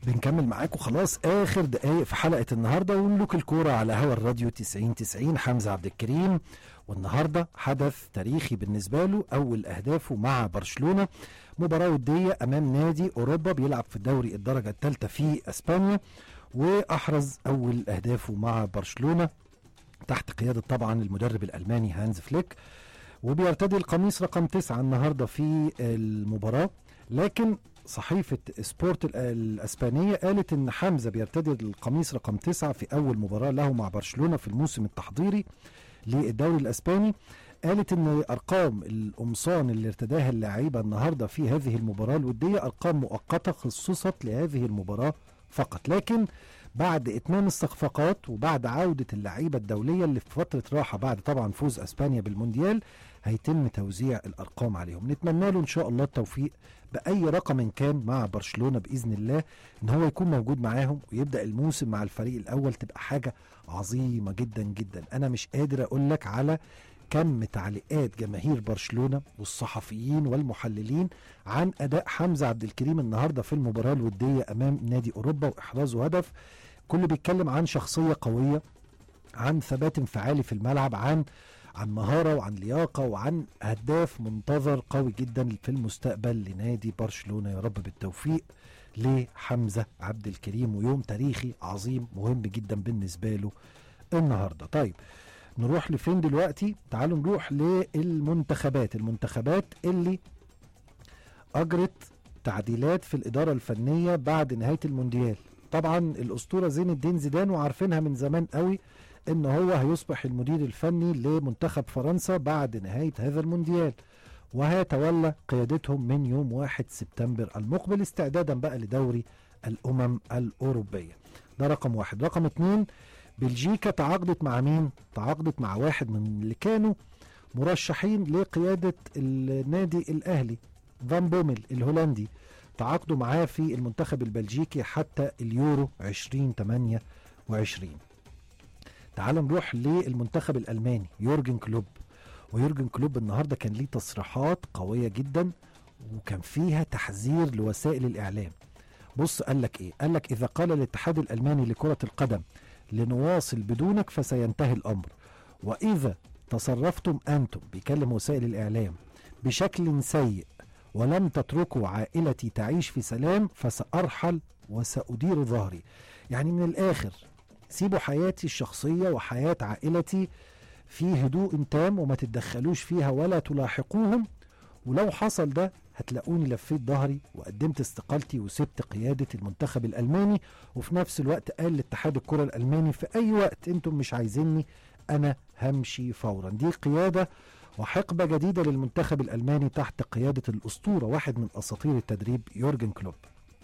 بنكمل معاكم خلاص اخر دقايق في حلقه النهارده وملوك الكوره على هوا الراديو 90 90 حمزه عبد الكريم والنهارده حدث تاريخي بالنسبه له اول اهدافه مع برشلونه مباراه وديه امام نادي اوروبا بيلعب في الدوري الدرجه الثالثه في اسبانيا واحرز اول اهدافه مع برشلونه تحت قياده طبعا المدرب الالماني هانز فليك وبيرتدي القميص رقم تسعة النهارده في المباراه لكن صحيفة سبورت ال- الأسبانية قالت إن حمزة بيرتدي القميص رقم تسعة في أول مباراة له مع برشلونة في الموسم التحضيري للدوري الأسباني قالت إن أرقام القمصان اللي ارتداها اللعيبة النهاردة في هذه المباراة الودية أرقام مؤقتة خصصت لهذه المباراة فقط لكن بعد إتمام الصفقات وبعد عودة اللعيبة الدولية اللي في فترة راحة بعد طبعا فوز أسبانيا بالمونديال هيتم توزيع الأرقام عليهم نتمنى له إن شاء الله التوفيق باي رقم كان مع برشلونه باذن الله ان هو يكون موجود معاهم ويبدا الموسم مع الفريق الاول تبقى حاجه عظيمه جدا جدا انا مش قادر اقول لك على كم تعليقات جماهير برشلونه والصحفيين والمحللين عن اداء حمزه عبد الكريم النهارده في المباراه الوديه امام نادي اوروبا واحرازه هدف كل بيتكلم عن شخصيه قويه عن ثبات انفعالي في الملعب عن عن مهارة وعن لياقة وعن هداف منتظر قوي جدا في المستقبل لنادي برشلونة يا رب بالتوفيق لحمزة عبد الكريم ويوم تاريخي عظيم مهم جدا بالنسبة له النهاردة طيب نروح لفين دلوقتي تعالوا نروح للمنتخبات المنتخبات اللي أجرت تعديلات في الإدارة الفنية بعد نهاية المونديال طبعا الأسطورة زين الدين زيدان وعارفينها من زمان قوي ان هو هيصبح المدير الفني لمنتخب فرنسا بعد نهاية هذا المونديال وهيتولى قيادتهم من يوم 1 سبتمبر المقبل استعدادا بقى لدوري الأمم الأوروبية ده رقم واحد رقم اتنين بلجيكا تعاقدت مع مين؟ تعاقدت مع واحد من اللي كانوا مرشحين لقيادة النادي الأهلي فان بومل الهولندي تعاقدوا معاه في المنتخب البلجيكي حتى اليورو 2028 تعال نروح للمنتخب الالماني يورجن كلوب ويورجن كلوب النهارده كان ليه تصريحات قويه جدا وكان فيها تحذير لوسائل الاعلام بص قال لك ايه قال لك اذا قال الاتحاد الالماني لكره القدم لنواصل بدونك فسينتهي الامر واذا تصرفتم انتم بيكلم وسائل الاعلام بشكل سيء ولم تتركوا عائلتي تعيش في سلام فسارحل وسادير ظهري يعني من الاخر سيبوا حياتي الشخصية وحياة عائلتي في هدوء تام وما تتدخلوش فيها ولا تلاحقوهم ولو حصل ده هتلاقوني لفيت ظهري وقدمت استقالتي وسبت قيادة المنتخب الألماني وفي نفس الوقت قال لاتحاد الكرة الألماني في أي وقت أنتم مش عايزيني أنا همشي فورا دي قيادة وحقبة جديدة للمنتخب الألماني تحت قيادة الأسطورة واحد من أساطير التدريب يورجن كلوب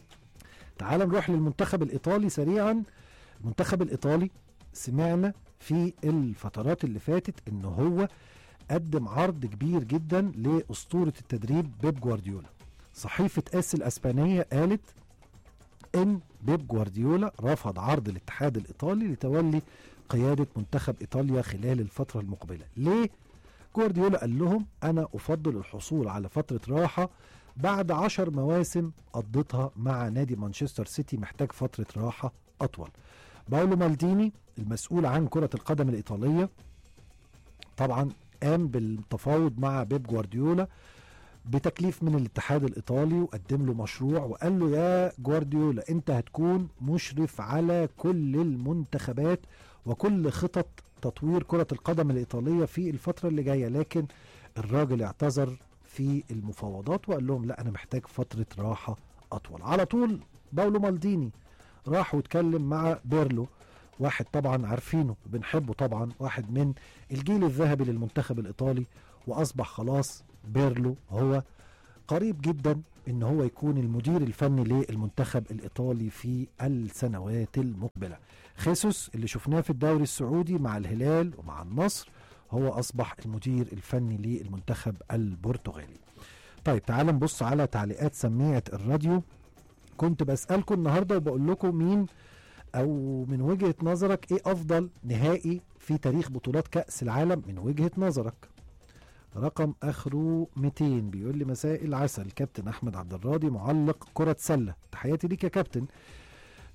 تعال نروح للمنتخب الإيطالي سريعا المنتخب الايطالي سمعنا في الفترات اللي فاتت ان هو قدم عرض كبير جدا لاسطوره التدريب بيب جوارديولا صحيفه اس الاسبانيه قالت ان بيب جوارديولا رفض عرض الاتحاد الايطالي لتولي قياده منتخب ايطاليا خلال الفتره المقبله ليه جوارديولا قال لهم انا افضل الحصول على فتره راحه بعد عشر مواسم قضيتها مع نادي مانشستر سيتي محتاج فتره راحه اطول باولو مالديني المسؤول عن كرة القدم الإيطالية طبعا قام بالتفاوض مع بيب جوارديولا بتكليف من الاتحاد الإيطالي وقدم له مشروع وقال له يا جوارديولا أنت هتكون مشرف على كل المنتخبات وكل خطط تطوير كرة القدم الإيطالية في الفترة اللي جاية لكن الراجل اعتذر في المفاوضات وقال لهم لا أنا محتاج فترة راحة أطول على طول باولو مالديني راح واتكلم مع بيرلو واحد طبعا عارفينه وبنحبه طبعا واحد من الجيل الذهبي للمنتخب الايطالي واصبح خلاص بيرلو هو قريب جدا ان هو يكون المدير الفني للمنتخب الايطالي في السنوات المقبله خيسوس اللي شفناه في الدوري السعودي مع الهلال ومع النصر هو اصبح المدير الفني للمنتخب البرتغالي طيب تعال نبص على تعليقات سميعه الراديو كنت بسألكم النهارده وبقول لكم مين او من وجهة نظرك ايه افضل نهائي في تاريخ بطولات كأس العالم من وجهة نظرك رقم اخره 200 بيقول لي مساء العسل كابتن احمد عبد الراضي معلق كرة سلة تحياتي ليك يا كابتن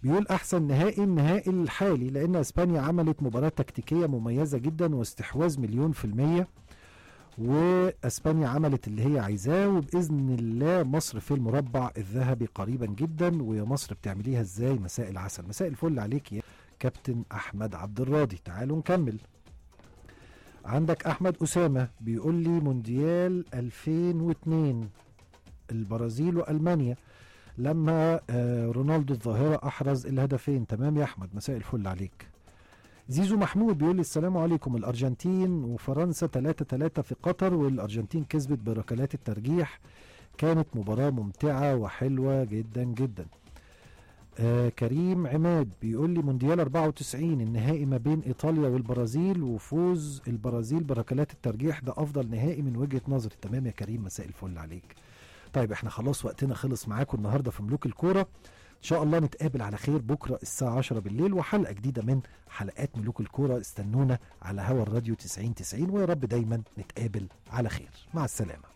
بيقول احسن نهائي النهائي الحالي لان اسبانيا عملت مباراه تكتيكيه مميزه جدا واستحواذ مليون في الميه واسبانيا عملت اللي هي عايزاه وباذن الله مصر في المربع الذهبي قريبا جدا ويا مصر بتعمليها ازاي مساء العسل مساء الفل عليك يا كابتن احمد عبد الراضي تعالوا نكمل عندك احمد اسامه بيقول لي مونديال 2002 البرازيل والمانيا لما آه، رونالدو الظاهره احرز الهدفين تمام يا احمد مساء الفل عليك زيزو محمود بيقول لي السلام عليكم الارجنتين وفرنسا 3 3 في قطر والارجنتين كسبت بركلات الترجيح كانت مباراه ممتعه وحلوه جدا جدا آه كريم عماد بيقول لي مونديال 94 النهائي ما بين ايطاليا والبرازيل وفوز البرازيل بركلات الترجيح ده افضل نهائي من وجهه نظري تمام يا كريم مساء الفل عليك طيب احنا خلاص وقتنا خلص معاكم النهارده في ملوك الكوره ان شاء الله نتقابل على خير بكره الساعه 10 بالليل وحلقه جديده من حلقات ملوك الكوره استنونا على هوا الراديو 90 90 ويا رب دايما نتقابل على خير مع السلامه